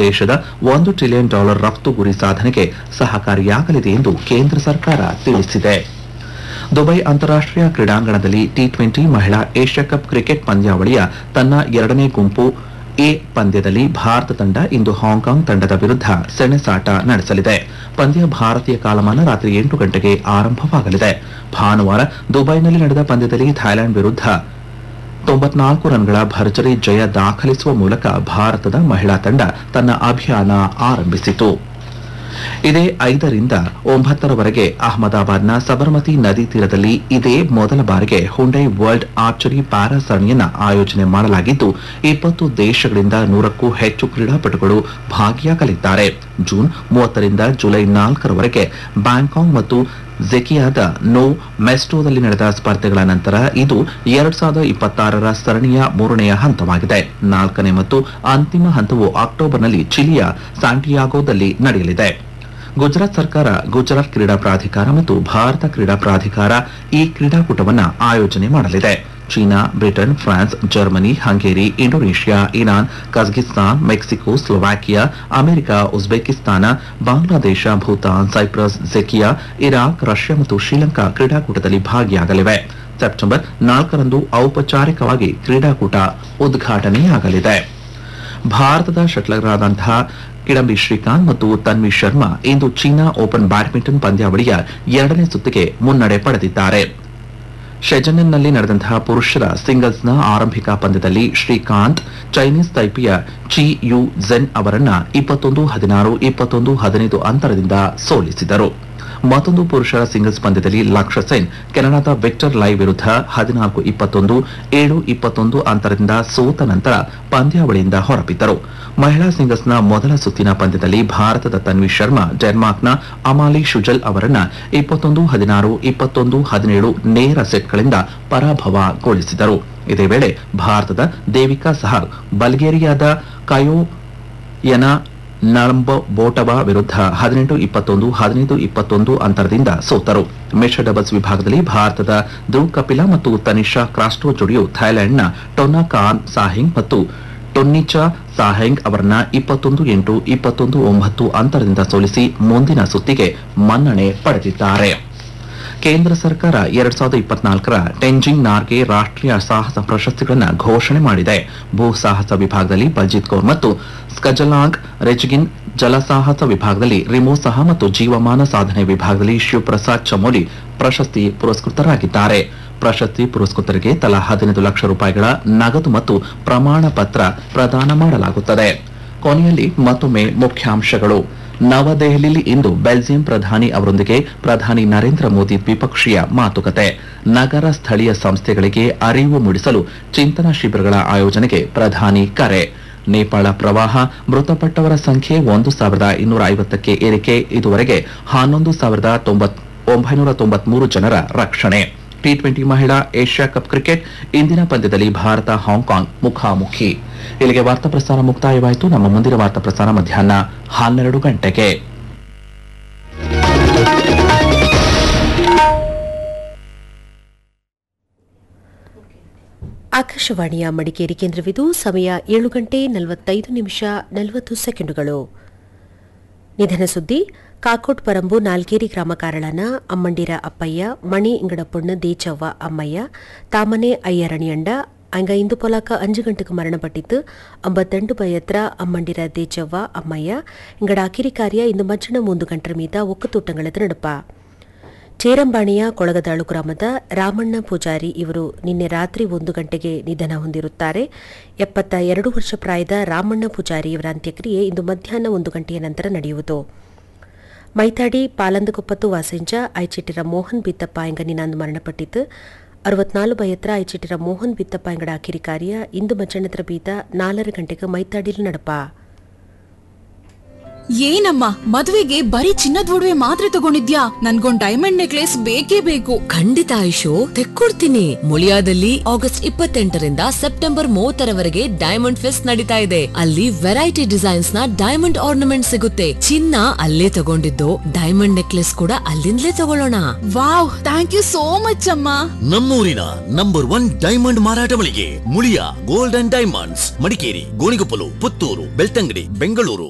ದೇಶದ ಒಂದು trillion dollar ರಫ್ತು ಗುರಿ ಸಾಧನೆಗೆ ಸಹಕಾರಿಯಾಗಲಿದೆ ಎಂದು ಕೇಂದ್ರ ಸರ್ಕಾರ ತಿಳಿಸಿದೆ ದುಬೈ ಅಂತಾರಾಷ್ಟೀಯ ಕ್ರೀಡಾಂಗಣದಲ್ಲಿ ಟಿ ಟ್ವೆಂಟಿ ಮಹಿಳಾ ಏಷ್ಯಾ ಕಪ್ ಕ್ರಿಕೆಟ್ ಪಂದ್ಯಾವಳಿಯ ತನ್ನ ಎರಡನೇ ಗುಂಪು ಎ ಪಂದ್ಯದಲ್ಲಿ ಭಾರತ ತಂಡ ಇಂದು ಹಾಂಕಾಂಗ್ ತಂಡದ ವಿರುದ್ಧ ಸೆಣಸಾಟ ನಡೆಸಲಿದೆ ಪಂದ್ಯ ಭಾರತೀಯ ಕಾಲಮಾನ ರಾತ್ರಿ ಎಂಟು ಗಂಟೆಗೆ ಆರಂಭವಾಗಲಿದೆ ಭಾನುವಾರ ದುಬೈನಲ್ಲಿ ನಡೆದ ಪಂದ್ಯದಲ್ಲಿ ಥೈಲ್ಯಾಂಡ್ ವಿರುದ್ಧ ತೊಂಬತ್ನಾಲ್ಕು ರನ್ಗಳ ಭರ್ಜರಿ ಜಯ ದಾಖಲಿಸುವ ಮೂಲಕ ಭಾರತದ ಮಹಿಳಾ ತಂಡ ತನ್ನ ಅಭಿಯಾನ ಆರಂಭಿಸಿತು ಇದೇ ಐದರಿಂದ ಒಂಬತ್ತರವರೆಗೆ ಅಹಮದಾಬಾದ್ನ ಸಬರಮತಿ ನದಿ ತೀರದಲ್ಲಿ ಇದೇ ಮೊದಲ ಬಾರಿಗೆ ಹುಂಡೈ ವರ್ಲ್ಡ್ ಆರ್ಚರಿ ಪ್ಯಾರಾ ಸರಣಿಯನ್ನ ಆಯೋಜನೆ ಮಾಡಲಾಗಿದ್ದು ಇಪ್ಪತ್ತು ದೇಶಗಳಿಂದ ನೂರಕ್ಕೂ ಹೆಚ್ಚು ಕ್ರೀಡಾಪಟುಗಳು ಭಾಗಿಯಾಗಲಿದ್ದಾರೆ ಜೂನ್ ಮೂವತ್ತರಿಂದ ಜುಲೈ ನಾಲ್ಕರವರೆಗೆ ಬ್ಯಾಂಕಾಂಗ್ ಮತ್ತು ಝೆಕಿಯಾದ ನೋ ಮೆಸ್ಟೋದಲ್ಲಿ ನಡೆದ ಸ್ಪರ್ಧೆಗಳ ನಂತರ ಇದು ಎರಡ್ ಸಾವಿರದ ಇಪ್ಪತ್ತಾರರ ಸರಣಿಯ ಮೂರನೆಯ ಹಂತವಾಗಿದೆ ನಾಲ್ಕನೇ ಮತ್ತು ಅಂತಿಮ ಹಂತವು ಅಕ್ಟೋಬರ್ನಲ್ಲಿ ಚಿಲಿಯ ಸ್ಯಾಂಟಿಯಾಗೋದಲ್ಲಿ ನಡೆಯಲಿದೆ ಗುಜರಾತ್ ಸರ್ಕಾರ ಗುಜರಾತ್ ಕ್ರೀಡಾ ಪ್ರಾಧಿಕಾರ ಮತ್ತು ಭಾರತ ಕ್ರೀಡಾ ಪ್ರಾಧಿಕಾರ ಈ ಕ್ರೀಡಾಕೂಟವನ್ನು ಆಯೋಜನೆ ಮಾಡಲಿದೆ China Britain France Germany Hungary Indonesia Iran Kazakhstan Mexico Slovakia America Uzbekistan Bangladesh Bhutan Cyprus ಝೆಕಿಯಾ ಇರಾಕ್ ರಷ್ಯಾ ಮತ್ತು ಶ್ರೀಲಂಕಾ ಕ್ರೀಡಾಕೂಟದಲ್ಲಿ ಭಾಗಿಯಾಗಲಿವೆ ಸೆಪ್ಟೆಂಬರ್ ನಾಲ್ಕರಂದು ಔಪಚಾರಿಕವಾಗಿ ಕ್ರೀಡಾಕೂಟ ಉದ್ಘಾಟನೆಯಾಗಲಿದೆ ಭಾರತದ ಶಟ್ಲರ್ಗಳಾದಂತಹ ಕಿಡಂಬಿ ಶ್ರೀಕಾಂತ್ ಮತ್ತು ತನ್ವಿ ಶರ್ಮಾ ಇಂದು ಚೀನಾ ಓಪನ್ ಬ್ಯಾಡ್ಮಿಂಟನ್ ಪಂದ್ಯಾವಳಿಯ ಎರಡನೇ ಸುತ್ತಿಗೆ ಮುನ್ನಡೆ ಪಡೆದಿದ್ದಾರೆ ಶೆಜೆನ್ನಲ್ಲಿ ನಡೆದಂತಹ ಪುರುಷರ ಸಿಂಗಲ್ಸ್ನ ಆರಂಭಿಕ ಪಂದ್ಯದಲ್ಲಿ ಶ್ರೀಕಾಂತ್ ಚೈನೀಸ್ ತೈಪಿಯ ಚಿ ಯು ಝೆನ್ ಅವರನ್ನ ಇಪ್ಪತ್ತೊಂದು ಹದಿನಾರು ಇಪ್ಪತ್ತೊಂದು ಹದಿನೈದು ಅಂತರದಿಂದ ಸೋಲಿಸಿದರು ಮತ್ತೊಂದು ಪುರುಷರ ಸಿಂಗಲ್ಸ್ ಪಂದ್ಯದಲ್ಲಿ ಲಕ್ಷ್ಯ ಸೆನ್ ಕೆನಡಾದ ವಿಕ್ಟರ್ ಲೈ ವಿರುದ್ಧ ಹದಿನಾಲ್ಕು ಇಪ್ಪತ್ತೊಂದು ಏಳು ಇಪ್ಪತ್ತೊಂದು ಅಂತರದಿಂದ ಸೋತ ನಂತರ ಪಂದ್ಯಾವಳಿಯಿಂದ ಹೊರಬಿದ್ದರು ಮಹಿಳಾ ಸಿಂಗಲ್ಸ್ನ ಮೊದಲ ಸುತ್ತಿನ ಪಂದ್ಯದಲ್ಲಿ ಭಾರತದ ತನ್ವಿ ಶರ್ಮಾ ಡೆನ್ಮಾರ್ಕ್ನ ಅಮಾಲಿ ಶುಜಲ್ ಅವರನ್ನ ಇಪ್ಪತ್ತೊಂದು ಹದಿನಾರು ಇಪ್ಪತ್ತೊಂದು ಹದಿನೇಳು ನೇರ ಸೆಟ್ಗಳಿಂದ ಪರಾಭವಗೊಳಿಸಿದರು ಇದೇ ವೇಳೆ ಭಾರತದ ದೇವಿಕಾ ಸಹಾಗ್ ಬಲ್ಗೇರಿಯಾದ ಕಯೋಯನ ನಳಂಬ ಬೋಟವಾ ವಿರುದ್ಧ ಹದಿನೆಂಟು ಇಪ್ಪತ್ತೊಂದು ಹದಿನೈದು ಇಪ್ಪತ್ತೊಂದು ಅಂತರದಿಂದ ಸೋತರು ಮಿಶ್ರ ಡಬಲ್ಸ್ ವಿಭಾಗದಲ್ಲಿ ಭಾರತದ ಧ್ರುವ್ ಕಪಿಲಾ ಮತ್ತು ತನಿಷಾ ಕ್ರಾಸ್ಟೋ ಜೋಡಿಯು ಥೈಲ್ಯಾಂಡ್ನ ಟೊನ್ನಾ ಖಾನ್ ಸಾಹಿಂಗ್ ಮತ್ತು ಟೊನ್ನಿಚಾ ಸಾಹೆಂಗ್ ಅವರನ್ನ ಇಪ್ಪತ್ತೊಂದು ಎಂಟು ಇಪ್ಪತ್ತೊಂದು ಒಂಬತ್ತು ಅಂತರದಿಂದ ಸೋಲಿಸಿ ಮುಂದಿನ ಸುತ್ತಿಗೆ ಮನ್ನಣೆ ಪಡೆದಿದ್ದಾರೆ ಕೇಂದ್ರ ಸರ್ಕಾರ ಎರಡ್ ಸಾವಿರದ ಇಪ್ಪತ್ನಾಲ್ಕರ ಟೆಂಜಿಂಗ್ ನಾರ್ಗೆ ರಾಷ್ಟ್ರೀಯ ಸಾಹಸ ಪ್ರಶಸ್ತಿಗಳನ್ನು ಘೋಷಣೆ ಮಾಡಿದೆ ಭೂ ಸಾಹಸ ವಿಭಾಗದಲ್ಲಿ ಬಲ್ಜಿತ್ ಕೌರ್ ಮತ್ತು ಸ್ಕಜಲಾಂಗ್ ರೆಜ್ಗಿನ್ ಜಲಸಾಹಸ ವಿಭಾಗದಲ್ಲಿ ರಿಮೋ ಸಹ ಮತ್ತು ಜೀವಮಾನ ಸಾಧನೆ ವಿಭಾಗದಲ್ಲಿ ಶಿವಪ್ರಸಾದ್ ಚಮೋಲಿ ಪ್ರಶಸ್ತಿ ಪುರಸ್ಕೃತರಾಗಿದ್ದಾರೆ ಪ್ರಶಸ್ತಿ ಪುರಸ್ಕೃತರಿಗೆ ತಲಾ ಹದಿನೈದು ಲಕ್ಷ ರೂಪಾಯಿಗಳ ನಗದು ಮತ್ತು ಪ್ರಮಾಣ ಪತ್ರ ಪ್ರದಾನ ಮಾಡಲಾಗುತ್ತದೆ ಕೊನೆಯಲ್ಲಿ ಮತ್ತೊಮ್ಮೆ ಮುಖ್ಯಾಂಶಗಳು ನವದೆಹಲಿಯಲ್ಲಿ ಇಂದು ಬೆಲ್ಜಿಯಂ ಪ್ರಧಾನಿ ಅವರೊಂದಿಗೆ ಪ್ರಧಾನಿ ನರೇಂದ್ರ ಮೋದಿ ದ್ವಿಪಕ್ಷೀಯ ಮಾತುಕತೆ ನಗರ ಸ್ಥಳೀಯ ಸಂಸ್ಥೆಗಳಿಗೆ ಅರಿವು ಮೂಡಿಸಲು ಚಿಂತನಾ ಶಿಬಿರಗಳ ಆಯೋಜನೆಗೆ ಪ್ರಧಾನಿ ಕರೆ ನೇಪಾಳ ಪ್ರವಾಹ ಮೃತಪಟ್ಟವರ ಸಂಖ್ಯೆ ಒಂದು ಸಾವಿರದ ಇನ್ನೂರ ಐವತ್ತಕ್ಕೆ ಏರಿಕೆ ಇದುವರೆಗೆ ಹನ್ನೊಂದು ಸಾವಿರದ ತೊಂಬತ್ ಒಂಬೈನೂರ ತೊಂಬತ್ಮೂರು ಜನರ ರಕ್ಷಣೆ ಟಿ ಟ್ವೆಂಟಿ ಮಹಿಳಾ ಏಷ್ಯಾ ಕಪ್ ಕ್ರಿಕೆಟ್ ಇಂದಿನ ಪಂದ್ಯದಲ್ಲಿ ಭಾರತ ಹಾಂಕಾಂಗ್ ಮುಖಾಮುಖಿ ಇಲ್ಲಿಗೆ ವಾರ್ತಾ ಪ್ರಸಾರ ಮುಕ್ತಾಯವಾಯಿತು ನಮ್ಮ ಮುಂದಿನ ವಾರ್ತಾ ಪ್ರಸಾರ ಮಧ್ಯಾಹ್ನ ಹನ್ನೆರಡು ಗಂಟೆಗೆ ಆಕಾಶವಾಣಿಯ ಮಡಿಕೇರಿ ಕೇಂದ್ರವಿದು ಸಮಯ ಏಳು ಗಂಟೆ ನಲವತ್ತೈದು ನಿಮಿಷ ನಲವತ್ತು ಸೆಕೆಂಡುಗಳು ನಿಧನ ಸುದ್ದಿ ಕಾಕೋಟ್ ಪರಂಬು ನಾಲ್ಗೇರಿ ಗ್ರಾಮ ಕಾರಳನ ಅಮ್ಮಂಡಿರ ಅಪ್ಪಯ್ಯ ಮಣಿ ಇಂಗಡಪೊಣ್ಣ ದೇಚವ್ವ ಅಮ್ಮಯ್ಯ ತಾಮನೆ ಅಯ್ಯರಣಿಯಂಡ ಅಂಗ ಇಂದು ಪೊಲಾಕ ಅಂಜು ಗಂಟೆಗೆ ಮರಣಪಟ್ಟಿದ್ದು ಅಂಬತ್ತೆಂಟು ಬಯತ್ರ ಅಮ್ಮಂಡಿರ ದೇಚವ್ವ ಅಮ್ಮಯ್ಯ ಇಂಗಡ ಅಕಿರಿ ಕಾರ್ಯ ಇಂದು ಮಜ್ಜನ ಮೂಂದು ಗಂಟರ ಮೀದ ಒಕ್ಕತೂಟಂಗಳದ ನಡುಪ ಚೇರಂಬಾಣಿಯ ಕೊಳಗದಾಳು ಗ್ರಾಮದ ರಾಮಣ್ಣ ಪೂಜಾರಿ ಇವರು ನಿನ್ನೆ ರಾತ್ರಿ ಒಂದು ಗಂಟೆಗೆ ನಿಧನ ಹೊಂದಿರುತ್ತಾರೆ ಎಪ್ಪತ್ತ ಎರಡು ವರ್ಷ ಪ್ರಾಯದ ರಾಮಣ್ಣ ಪೂಜಾರಿ ಇವರ ಅಂತ್ಯಕ್ರಿಯೆ ಇಂದು ಮಧ್ಯಾಹ್ನ ಒಂದು ಗಂಟೆಯ ನಂತರ ನಡೆಯುವುದು ಮೈತಾಡಿ ಪಾಲಂದಕೊಪ್ಪತ್ತು ವಾಸೆಂಜ ಐಚಿಟ್ಟಿರ ಮೋಹನ್ ಬಿತ್ತಪ್ಪ ಎಂಗ ನಿನಾಂದು ಮರಣಪಟ್ಟಿದ್ದು ಅರವತ್ನಾಲು ಬಯತ್ರ ಐಚಿಟ್ಟಿರ ಮೋಹನ್ ಬಿತ್ತಪ್ಪ ಎಂಗಡ ಅಕಿರಿ ಕಾರ್ಯ ಇಂದು ಮಧ್ಯಾಹ್ನದ ಬೀದ ನಾಲ್ವರು ಗಂಟೆಗೆ ಮೈತಾಡಿಲು ನಡಪ ಏನಮ್ಮ ಮದುವೆಗೆ ಬರೀ ಚಿನ್ನದ ಒಡವೆ ಮಾತ್ರ ತಗೊಂಡಿದ್ಯಾ ನನ್ಗೊಂದ್ ಡೈಮಂಡ್ ನೆಕ್ಲೆಸ್ ಬೇಕೇ ಬೇಕು ಖಂಡಿತ ಆಯುಷು ತೆಕ್ಕೊಡ್ತೀನಿ ಮುಳಿಯಾದಲ್ಲಿ ಆಗಸ್ಟ್ ಇಪ್ಪತ್ತೆಂಟರಿಂದ ಸೆಪ್ಟೆಂಬರ್ ಮೂವತ್ತರವರೆಗೆ ಡೈಮಂಡ್ ಫೆಸ್ಟ್ ನಡೀತಾ ಇದೆ ಅಲ್ಲಿ ವೆರೈಟಿ ಡಿಸೈನ್ಸ್ ನ ಡೈಮಂಡ್ ಆರ್ನಮೆಂಟ್ ಸಿಗುತ್ತೆ ಚಿನ್ನ ಅಲ್ಲೇ ತಗೊಂಡಿದ್ದು ಡೈಮಂಡ್ ನೆಕ್ಲೆಸ್ ಕೂಡ ಅಲ್ಲಿಂದಲೇ ತಗೊಳ್ಳೋಣ wow thank you so much ಅಮ್ಮ ನಮ್ಮೂರಿನ ನಂಬರ್ ಒನ್ ಡೈಮಂಡ್ ಮಾರಾಟ ಮಳಿಗೆ Muliya gold and diamonds Madikeri Gonikoppal Puttur Belthangady Bengaluru